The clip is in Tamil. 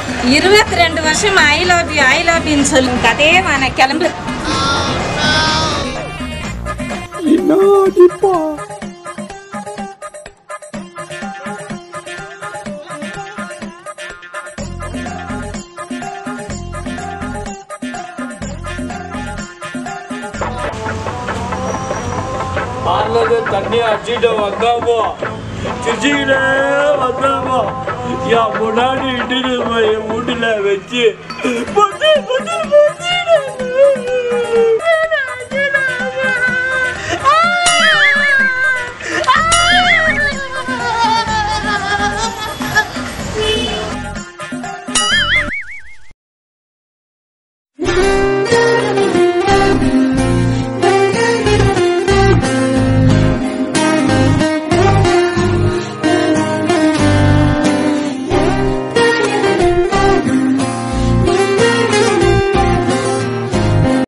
இருபத்தி ரெண்டு வருஷம் I love you I love யூன்னு சொல்லுங்க கதையே வேணாம் கிளம்பு என்னடிப்பா பார்லது தண்ணி அடிச்சுட்டு வந்தாமோ சிரிச்சுக்கிட்டே வந்தாமோ என் முன்னாடி இட்டுட்டு போய் வீட்டுல வச்சு பொட்டு பொட்டு பொட்டு